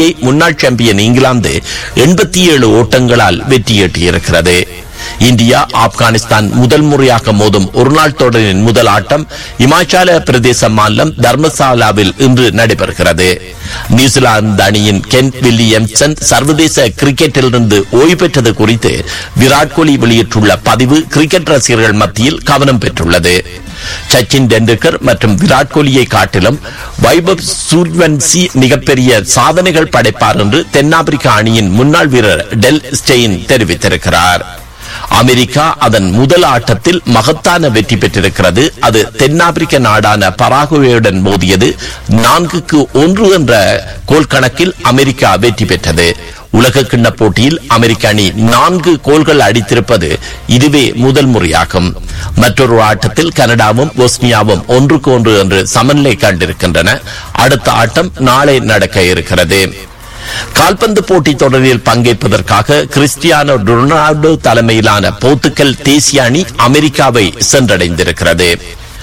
போட்டியை முன்னாள் சாம்பியன் இங்கிலாந்து எண்பத்தி ஏழு ஓட்டங்களால் வெற்றியீட்டியிருக்கிறது இந்தியா ஆப்கானிஸ்தான் முதல் முறையாக மோதும் ஒருநாள் தொடரின் முதல் ஆட்டம் இமாச்சல பிரதேச மாநிலம் தர்மசாலாவில் இன்று நடைபெறுகிறது நியூசிலாந்து அணியின் கென் வில்லியம்சன் சர்வதேச கிரிக்கெட்டிலிருந்து ஓய்வு பெற்றது குறித்து விராட் கோலி வெளியிட்டுள்ள பதிவு கிரிக்கெட் ரசிகர்கள் மத்தியில் கவனம் பெற்றுள்ளது சச்சின் டெண்டுல்கர் மற்றும் விராட் கோலியை காட்டிலும் வைபவ் சூர்வன்சி மிகப்பெரிய சாதனைகள் படைப்பார் என்று தென்னாப்பிரிக்க அணியின் முன்னாள் வீரர் டெல் ஸ்டெயின் தெரிவித்திருக்கிறார் அமெரிக்கா அதன் முதல் ஆட்டத்தில் மகத்தான வெற்றி பெற்றிருக்கிறது அது தென்னாப்பிரிக்க நாடான பராகுவேயுடன் மோதியது நான்குக்கு ஒன்று என்ற கோல் கணக்கில் அமெரிக்கா வெற்றி பெற்றது உலக கிண்ண போட்டியில் அமெரிக்க அணி நான்கு கோல்கள் அடித்திருப்பது இதுவே முதல் முறையாகும் மற்றொரு ஆட்டத்தில் கனடாவும் போஸ்னியாவும் ஒன்றுக்கு ஒன்று என்று சமநிலை கண்டிருக்கின்றன அடுத்த ஆட்டம் நாளை நடக்க இருக்கிறது கால்பந்து போட்டி தொடரில் பங்கேற்பதற்காக கிறிஸ்டியானோ ரொனால்டோ தலைமையிலான போர்த்துக்கல் தேசிய அணி அமெரிக்காவை சென்றடைந்திருக்கிறது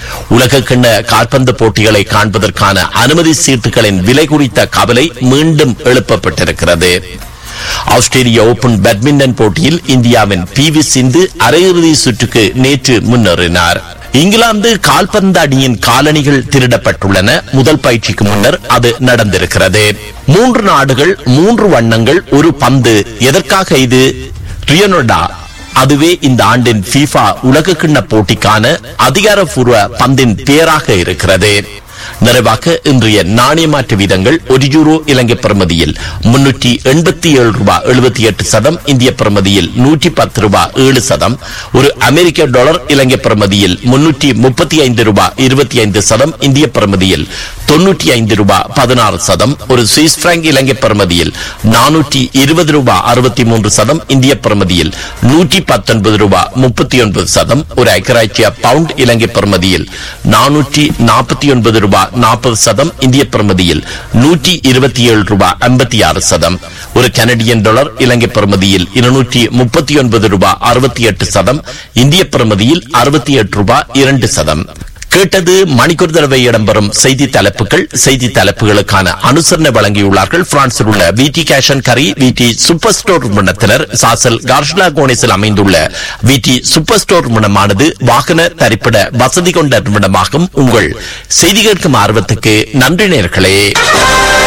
உலக கிண்ண கால்பந்து போட்டிகளை காண்பதற்கான அனுமதி சீட்டுகளின் விலை குறித்த கவலை மீண்டும் எழுப்பப்பட்டிருக்கிறது ஆஸ்திரேலிய ஓபன் பேட்மிண்டன் போட்டியில் இந்தியாவின் பி வி சிந்து அரையிறுதி சுற்றுக்கு நேற்று முன்னேறினார் இங்கிலாந்து கால்பந்து அணியின் காலணிகள் திருடப்பட்டுள்ளன முதல் பயிற்சிக்கு முன்னர் அது நடந்திருக்கிறது மூன்று நாடுகள் மூன்று வண்ணங்கள் ஒரு பந்து எதற்காக இது ரியோனோடா அதுவே இந்த ஆண்டின் FIFA உலக கிண்ண போட்டிக்கான அதிகாரப்பூர்வ பந்தின் பெயராக இருக்கிறது நிறைவாக இன்றைய நாணய மாற்று வீதங்கள் ஒரு யூரோ இலங்கை பிரமதியில் முன்னூற்றி எண்பத்தி ஏழு ரூபாய் எழுபத்தி எட்டு சதம் இந்திய பிரமதியில் நூற்றி பத்து ரூபாய் ஏழு சதம் ஒரு அமெரிக்க டாலர் இலங்கை பிரமதியில் முன்னூற்றி முப்பத்தி ஐந்து ரூபாய் இருபத்தி ஐந்து சதம் இந்திய பிரமதியில் தொன்னூற்றி ஐந்து ரூபாய் பதினாறு சதம் ஒரு சுவிஸ் பிராங்க் இலங்கை பிரமதியில் நானூற்றி இருபது ரூபாய் அறுபத்தி மூன்று சதம் இந்திய பிரமதியில் நூற்றி பத்தொன்பது ரூபாய் முப்பத்தி ஒன்பது சதம் ஒரு ஐக்கராட்சிய பவுண்ட் இலங்கை பிரமதியில் நானூற்றி நாற்பத்தி ஒன்பது ரூபாய் நாற்பது சதம் இந்திய பிரமதியில் நூற்றி இருபத்தி ஏழு ரூபாய் ஐம்பத்தி ஆறு சதம் ஒரு கனடியன் டாலர் இலங்கை பிரமதியில் இருநூற்றி முப்பத்தி ஒன்பது ரூபாய் அறுபத்தி எட்டு சதம் இந்திய பிரமதியில் அறுபத்தி எட்டு ரூபாய் இரண்டு சதம் கேட்டது மணிக்கூர் தடவை இடம்பெறும் செய்தி தலைப்புகள் செய்தி தலைப்புகளுக்கான அனுசரணை வழங்கியுள்ளார்கள் பிரான்சில் உள்ள விடி கேஷன் கரி விடி சூப்பர் ஸ்டோர் நிறுவனத்தினர் சாசல் கார்ஷ்லா கோனிஸில் அமைந்துள்ள விடி சூப்பர் ஸ்டோர் நிறுவனமானது வாகன தரிப்பிட வசதி கொண்ட நிறுவனமாகும் உங்கள் செய்தி கேட்கும் ஆர்வத்துக்கு நன்றி நேர்களே